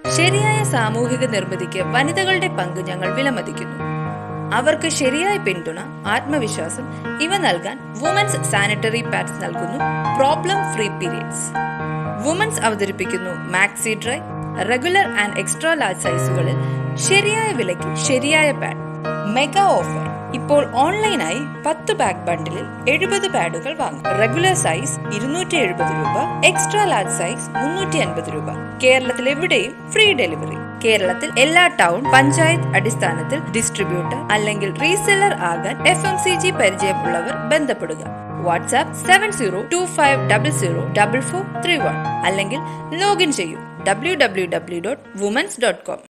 ശരിയായ സാമൂഹിക നിർമ്മിതിക്ക് വനിതകളുടെ പങ്ക് ഞങ്ങൾ വിലമതിക്കുന്നു അവർക്ക് ശരിയായ പിന്തുണ ആത്മവിശ്വാസം ഇവ നൽകാൻ വുമൻസ് സാനിറ്ററി പാഡ്സ് നൽകുന്നു പ്രോബ്ലം ഫ്രീ പീരിയഡ്സ് വുമൻസ് അവതരിപ്പിക്കുന്നു maxi dry regular and extra large സൈസുകളിൽ ശരിയായ വിലയ്ക്ക് ശരിയായ പാഡ് മെഗാ ഓഫർ ഇപ്പോൾ ഓൺലൈനായി പത്ത് ബാഗ് ബണ്ടിലിൽ എഴുപത് പാഡുകൾ വാങ്ങും റെഗുലർ സൈസ് ഇരുന്നൂറ്റി എഴുപത് രൂപ എക്സ്ട്രാ ലാർജ് സൈസ് മുന്നൂറ്റി അൻപത് രൂപ കേരളത്തിൽ എവിടെയും ഫ്രീ ഡെലിവറി കേരളത്തിൽ എല്ലാ ടൗൺ പഞ്ചായത്ത് അടിസ്ഥാനത്തിൽ ഡിസ്ട്രിബ്യൂട്ടർ അല്ലെങ്കിൽ റീസെല്ലർ ആകാൻ എഫ് എം സി ജി പരിചയമുള്ളവർ ബന്ധപ്പെടുക WhatsApp seven zero two five double zero double four three one അല്ലെങ്കിൽ ലോഗിൻ ചെയ്യൂ W W W dot womens dot com